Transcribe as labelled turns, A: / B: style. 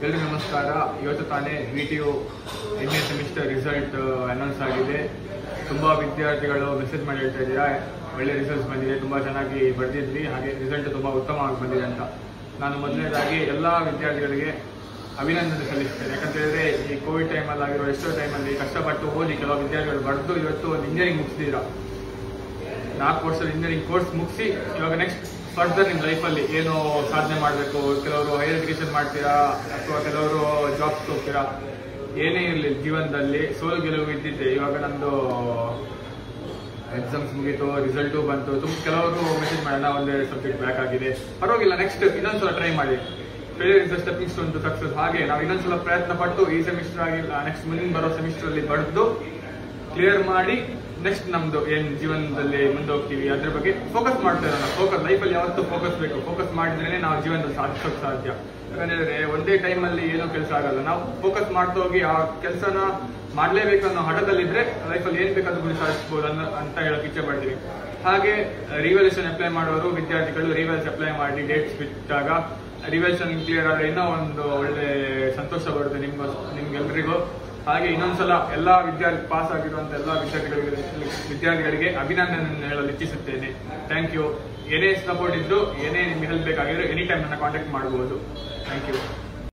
A: ಎಲ್ರಿಗೂ ನಮಸ್ಕಾರ ಇವತ್ತು ತಾನೇ ವಿ ಟಿ ಯು ಎಂಟನೇ ಸೆಮಿಸ್ಟರ್ ರಿಸಲ್ಟ್ ಅನೌನ್ಸ್ ಆಗಿದೆ ತುಂಬ ವಿದ್ಯಾರ್ಥಿಗಳು ಮೆಸೇಜ್ ಮಾಡಿ ಹೇಳ್ತಾ ಇದ್ದೀರಾ ಒಳ್ಳೆ ರಿಸಲ್ಟ್ಸ್ ಬಂದಿದೆ ತುಂಬ ಚೆನ್ನಾಗಿ ಬರೆದಿದ್ವಿ ಹಾಗೆ ರಿಸಲ್ಟ್ ತುಂಬ ಉತ್ತಮವಾಗಿ ಬಂದಿದೆ ಅಂತ ನಾನು ಮೊದಲನೇದಾಗಿ ಎಲ್ಲ ವಿದ್ಯಾರ್ಥಿಗಳಿಗೆ ಅಭಿನಂದನೆ ಸಲ್ಲಿಸ್ತೇನೆ ಯಾಕಂತ ಹೇಳಿದ್ರೆ ಈ ಕೋವಿಡ್ ಟೈಮಲ್ಲಿ ಆಗಿರೋ ಎಷ್ಟೋ ಟೈಮಲ್ಲಿ ಕಷ್ಟಪಟ್ಟು ಓದಿ ಕೆಲವು ವಿದ್ಯಾರ್ಥಿಗಳು ಬರೆದು ಇವತ್ತು ಒಂದು ಇಂಜಿನಿಯರಿಂಗ್ ಮುಗಿಸಿದ್ದೀರಾ ನಾಲ್ಕು ವರ್ಷದ ಇಂಜಿನಿಯರಿಂಗ್ ಕೋರ್ಸ್ ಮುಗಿಸಿ ಇವಾಗ ನೆಕ್ಸ್ಟ್ ಫರ್ದರ್ ನಿಮ್ಮ ಲೈಫಲ್ಲಿ ಏನು ಸಾಧನೆ ಮಾಡಬೇಕು ಕೆಲವರು ಹೈಯರ್ ಎಜುಕೇಶನ್ ಮಾಡ್ತೀರಾ ಅಥವಾ ಕೆಲವರು ಜಾಬ್ಸ್ ಹೋಗ್ತೀರಾ ಏನೇ ಇರಲಿ ಜೀವನದಲ್ಲಿ ಸೋಲು ಗೆಲುವು ಇದ್ದಿದ್ದೆ ಇವಾಗ ನಂದು ಎಕ್ಸಾಮ್ಸ್ ಮುಗೀತು ರಿಸಲ್ಟು ಬಂತು ತುಂಬ ಕೆಲವರು ಮೆಸೇಜ್ ಮಾಡೋಣ ಒಂದೆರಡು ಸಬ್ಜೆಕ್ಟ್ ಬ್ಯಾಕ್ ಆಗಿದೆ ಪರವಾಗಿಲ್ಲ ನೆಕ್ಸ್ಟ್ ಇನ್ನೊಂದ್ಸಲ ಟ್ರೈ ಮಾಡಿ failure is stepping stone to success ಹಾಗೆ ನಾವು ಇನ್ನೊಂದ್ಸಲ ಪ್ರಯತ್ನ ಪಟ್ಟು ಈ ಸೆಮಿಸ್ಟರ್ ಆಗಿಲ್ಲ ನೆಕ್ಸ್ಟ್ ಮುಂದಿನ ಬರೋ ಸೆಮಿಸ್ಟರ್ ಅಲ್ಲಿ ಬರೆದು ಕ್ಲಿಯರ್ ಮಾಡಿ ನೆಕ್ಸ್ಟ್ ನಮ್ದು ಏನ್ ಜೀವನದಲ್ಲಿ ಮುಂದೆ ಹೋಗ್ತೀವಿ ಅದ್ರ ಬಗ್ಗೆ ಫೋಕಸ್ ಮಾಡ್ತಾ ಇರೋಣ ಫೋಕಸ್ ಲೈಫಲ್ಲಿ ಯಾವತ್ತೂ ಫೋಕಸ್ ಬೇಕು ಫೋಕಸ್ ಮಾಡಿದ್ರೇನೆ ನಾವು ಜೀವನದಲ್ಲಿ ಸಾಧಿಸೋಕೆ ಸಾಧ್ಯ ಯಾಕಂದ್ರೆ ಒಂದೇ ಟೈಮಲ್ಲಿ ಏನೂ ಕೆಲಸ ಆಗಲ್ಲ ನಾವು ಫೋಕಸ್ ಮಾಡ್ತಾ ಹೋಗಿ ಆ ಕೆಲಸನ ಮಾಡ್ಲೇಬೇಕು ಅನ್ನೋ ಹಠದಲ್ಲಿದ್ರೆ ಲೈಫಲ್ಲಿ ಏನ್ ಬೇಕಾದ್ರೂ ಗುರಿ ಸಾಧಿಸಬಹುದು ಅನ್ನೋ ಅಂತ ಹೇಳಕ್ ಇಚ್ಛೆ ಪಡ್ತೀವಿ ಹಾಗೆ ರಿವಲ್ಯೂಷನ್ ಅಪ್ಲೈ ಮಾಡೋರು ವಿದ್ಯಾರ್ಥಿಗಳು ರಿವಲ್ಸ್ ಅಪ್ಲೈ ಮಾಡಿ ಡೇಟ್ಸ್ ಬಿಟ್ಟಾಗ ರಿವಲ್ಯೂಷನ್ ಕ್ಲಿಯರ್ ಆದ್ರೆ ಇನ್ನೂ ಒಂದು ಒಳ್ಳೆ ಸಂತೋಷ ಬರುತ್ತೆ ನಿಮ್ಗೂ ನಿಮ್ಗೆಲ್ರಿಗೂ ಹಾಗೆ ಇನ್ನೊಂದ್ಸಲ ಎಲ್ಲಾ ವಿದ್ಯಾರ್ಥಿ ಪಾಸ್ ಆಗಿರುವಂತ ಎಲ್ಲಾ ವಿದ್ಯಾರ್ಥಿಗಳಿಗೆ ವಿದ್ಯಾರ್ಥಿಗಳಿಗೆ ಅಭಿನಂದನೆ ಹೇಳಲು ಇಚ್ಛಿಸುತ್ತೇನೆ ಥ್ಯಾಂಕ್ ಯು ಏನೇ ಸಪೋರ್ಟ್ ಇದ್ರು ಏನೇ ನಿಮ್ಗೆ ಹೆಲ್ಪ್ ಬೇಕಾಗಿದ್ರೆ ಎನಿ ಟೈಮ್ ನನ್ನ ಕಾಂಟ್ಯಾಕ್ಟ್ ಮಾಡಬಹುದು ಥ್ಯಾಂಕ್ ಯು